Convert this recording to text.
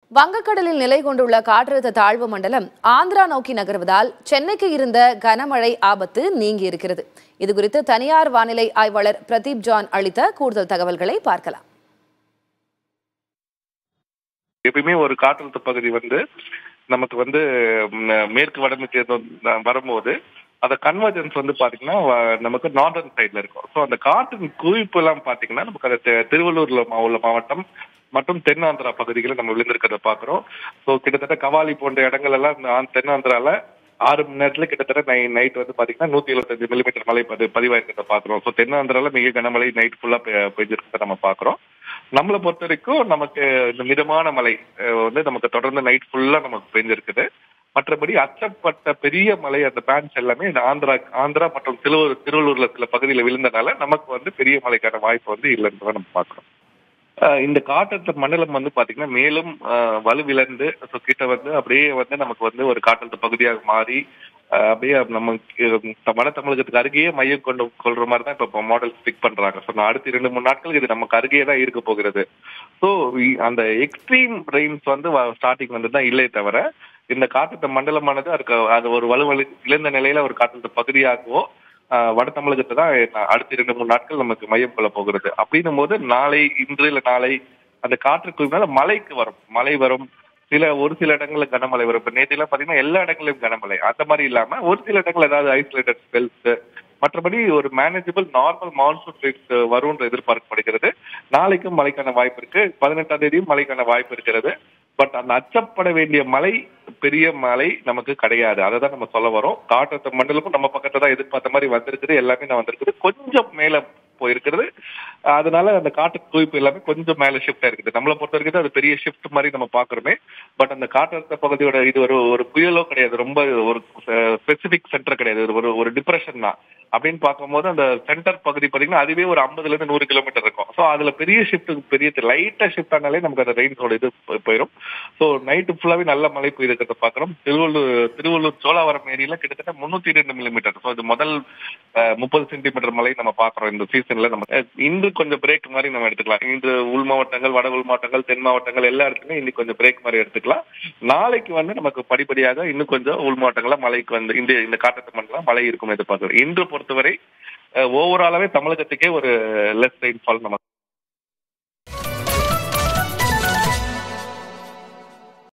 வங்கக்கடலில் நிலை கொண்டுள்ள காற்றழுத்த தாழ்வு மண்டலம் ஆந்திரா நோக்கி நகர்வதால் சென்னைக்கு இருந்த கனமழை ஆபத்து நீங்கி இருக்கிறது இதுகுறித்து தனியார் வானிலை ஆய்வாளர் பிரதீப் ஜான் அளித்த கூடுதல் தகவல்களை பார்க்கலாம் எப்பயுமே ஒரு காற்றழுத்த பகுதி வந்து நமக்கு வந்து ம், மேற்கு வடமேற்கு ந- வரும்போது அந்த கன்வர்ஜென்ஸ் வந்து பாத்தீங்கன்னா வ- நமக்கு நார்தர்ன் சைட்ல இருக்கும் ஸோ அந்த காற்றின் குவிப்பு எல்லாம் பாத்தீங்கன்னா நமக்கு அந்த தெ- திருவள்ளூர்ல மா- உள்ள மாவட்டம் மற்றும் தென்னாந்திரா பகுதிகளை நம்ம விழுந்திருக்கிறத பாக்குறோம் ஸோ கிட்டத்தட்ட கவாலி போன்ற இடங்கள் எல்லாம் இந்த ஆந்- தென்னாந்திரால ஆறு மணி நேரத்துல கிட்டத்தட்ட நை நைட் வந்து பாத்தீங்கன்னா நூத்தி எழுபத்தஞ்சு மில்லிமீட்டர் மழை பதி பதிவாயிருக்கிறத பாக்குறோம் ஸோ தென்னாந்திரால மிக கனமழை நைட் ஃபுல்லா பெய்ஞ்சிருக்கிறத நம்ம பாக்குறோம் நம்மளை பொறுத்த வரைக்கும் நமக்கு இந்த மிதமான மழை அஹ், வந்து நமக்கு தொடர்ந்து நைட் ஃபுல்லா நமக்கு பெஞ்சிருக்குது மற்றபடி அச்சப்பட்ட பெரிய மழை அந்த பேன்ஸ் எல்லாமே இந்த ஆந்திரா ஆந்திரா மற்றும் திருவள்ளூர் திருவள்ளூர்ல சில பகுதியில் விழுந்தனால நமக்கு வந்து பெரிய மழைக்கான வாய்ப்பு வந்து இல்லைன்றதை நம்ம பார்க்கிறோம் அஹ் இந்த காற்றழுத்த மண்டலம் வந்து பாத்தீங்கன்னா மேலும் அஹ், வலுவிழந்து so கிட்ட வந்து அப்படியே வந்து நமக்கு வந்து ஒரு காற்றழுத்த பகுதியாக மாறி அஹ், அப்படியே நம்ம அஹ், வட தமிழகத்துக்கு அருகே மையம் கொண்டு கொள்ற மாதிரி தான் இப்போ மாடல் பிக் பண்றாங்க ஸோ அடுத்த இரண்டு மூணு நாட்கள் இது நமக்கு அருகே தான் இருக்க போகிறது ஸோ அந்த எக்ஸ்ட்ரீம் ரெயின்ஸ் வந்து ஸ்டார்டிங் வந்து தான் இல்லை தவிர இந்த காற்றழுத்த மண்டலமானது அதுக்கு அது ஒரு வலுவலு இழந்த நிலையில ஒரு காற்றழுத்த பகுதியாகவோ ஆஹ் வட தமிழகத்தை தான் அடுத்த இரண்டு மூணு நாட்கள் நமக்கு மையம் கொள்ள போகிறது அப்படின்னும் போது நாளை இன்று இல்ல நாளை அந்த காற்றுக்கு மேல மழைக்கு வரும் மழை வரும் சில ஒரு சில இடங்கள்ல கனமழை வரும் இப்ப நேற்று எல்லாம் பாத்தீங்கன்னா எல்லா இடங்களிலும் கனமழை அந்த மாதிரி இல்லாம ஒரு சில இடங்கள் ஏதாவது ஐசோலேட்டட் ஸ்பெல்ஸ் மற்றபடி ஒரு மேனேஜபிள் நார்மல் மான்சூன் ரேட்ஸ் வரும்ன்ற எதிர்பார்க்கப்படுகிறது நாளைக்கும் மழைக்கான வாய்ப்பு இருக்கு பதினெட்டாம் தேதியும் மழைக்கான வாய்ப்பு இருக்கிறது பட் அந்த அச்சப்பட வேண்டிய மழை பெரிய மழை நமக்கு கிடையாது அதை தான் நம்ம சொல்ல வரோம் காற்றழுத்த மண்டலமும் நம்ம பக்கத்துல தான் எதிர்பார்த்த மாதிரி வந்திருக்குது எல்லாமே நான் வந்திருக்குது கொஞ்சம் மேல போயிருக்கிறது அதனால அந்த காற்று குவிப்பு எல்லாமே கொஞ்சம் மேல ஷிஃப்ட் இருக்குது நம்மளை பொறுத்த வரைக்கும் அது பெரிய ஷிஃப்ட் மாதிரி நம்ம பாக்குறோமே பட் அந்த காற்றழுத்த பகுதியோட இது ஒரு ஒரு புயலோ கிடையாது ரொம்ப ஒரு ஸ்பெசிபிக் சென்டர் கிடையாது இது ஒரு ஒரு டிப்ரெஷன் தான் அப்படின்னு பார்க்கும்போது அந்த சென்டர் பகுதி பாத்தீங்கன்னா அதுவே ஒரு ஐம்பதுல இருந்து நூறு கிலோமீட்டர் இருக்கும் ஸோ அதுல பெரிய ஷிஃப்ட் பெரிய லைட்டா ஷிஃப்ட் ஆனாலே நமக்கு அந்த ரெயின்ஸோட இது போ- போயிடும் ஸோ நைட்டு ஃபுல்லாவே நல்ல மழை பெய்திருக்கிறத பாக்குறோம் திருவள்ளூர் திருவள்ளூர் சோழாவரம் ஏரியில கிட்டத்தட்ட முன்னூத்தி ரெண்டு மில்லிமீட்டர் ஸோ இது முதல் முப்பது சென்டிமீட்டர் மழை நம்ம பாக்குறோம் இந்த சீசன்ல நம்ம அஹ், இன்று கொஞ்சம் பிரேக் மாதிரி நம்ம எடுத்துக்கலாம் இன்று உள் மாவட்டங்கள் வட உள் மாவட்டங்கள் தென் மாவட்டங்கள் எல்லா இடத்துலயும் இன்னைக்கு கொஞ்சம் பிரேக் மாதிரி எடுத்துக்கலாம் நாளைக்கு வந்து நமக்கு படிப்படியாக இன்னும் கொஞ்சம் உள் மாவட்டங்கள மழைக்கு வந்து இந்த இந்த காற்றழுத்த மண்டலம் மழை இருக்கும் எதிர்பார்க்கிறோம் இன்று பொறுத்தவரை ஓவராலாவே தமிழகத்துக்கே ஒரு லெஸ் ரெயின்ஃபால் நம்ம